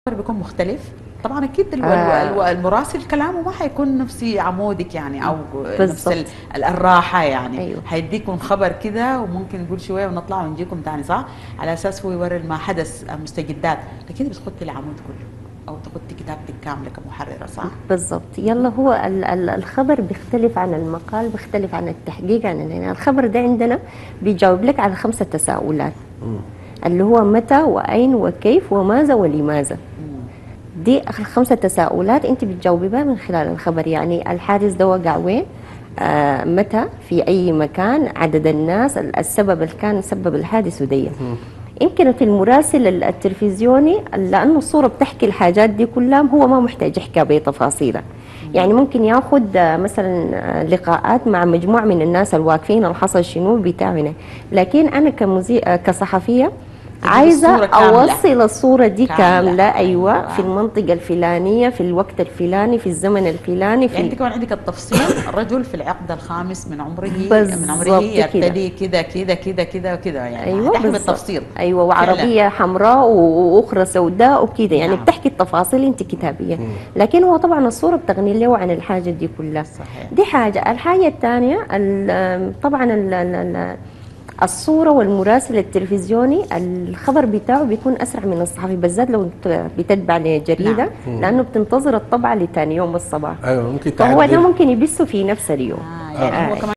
بيكون مختلف طبعا اكيد الو- آه. الو- المراسل كلامه ما حيكون نفس عمودك يعني او نفس بالضبط. ال- ال- الراحه يعني أيوه. حيديكم خبر كده وممكن نقول شويه ونطلع ونجيكم تاني صح على اساس هو يوري ما حدث مستجدات لكن بتخطي العمود كله او تخطي كتابتك كامله كمحرره صح بالضبط يلا هو ال- ال- الخبر بيختلف عن المقال بيختلف عن التحقيق عن ال- يعني الخبر ده عندنا بيجاوب لك على خمسة تساؤلات اللي هو متى وأين وكيف وماذا ولماذا دي الخمسة تساؤلات انت بتجاوبي بها من خلال الخبر يعني الحادث ده وقع وين آه متى في اي مكان عدد الناس ال- السبب اللي كان سبب الحادث ودي يمكن في المراسل ال- التلفزيوني لانه الصوره بتحكي الحاجات دي كلها هو ما محتاج يحكي بتفاصيلها يعني ممكن ياخذ آه، مثلا آه، لقاءات مع مجموعه من الناس الواقفين اللي حصل شنو بتاع هنا لكن انا كمزي... آه، كصحفيه تجيب عايزه الصورة كاملة. اوصل الصوره دي كاملة. كامله ايوه أيوة. في المنطقه الفلانيه في الوقت الفلاني في الزمن الفلاني في يعني انت كمان عندك التفصيل الرجل في العقد الخامس من عمره من عمره بالضبط يرتدي كده كده كده كده وكده يعني ايوه تحكي بالضبط. بالتفصيل ايوه وعربيه حمراء و- واخرى سوداء وكده يعني نعم. بتحكي التفاصيل انت كتابيه لكن هو طبعا الصوره بتغني له عن الحاجه دي كلها صحيح. دي حاجه الحاجه الثانيه ال- طبعا ال- ال- ال- الصورة والمراسل التلفزيوني الخبر بتاعه بيكون أسرع من الصحفي بالذات لو انت بتتبع لجريدة نعم. لأنه بتنتظر الطبعة لتاني يوم الصباح ايوه ممكن فهو ده تعدل ممكن يبثه في نفس اليوم آه يعني هو آه. كمان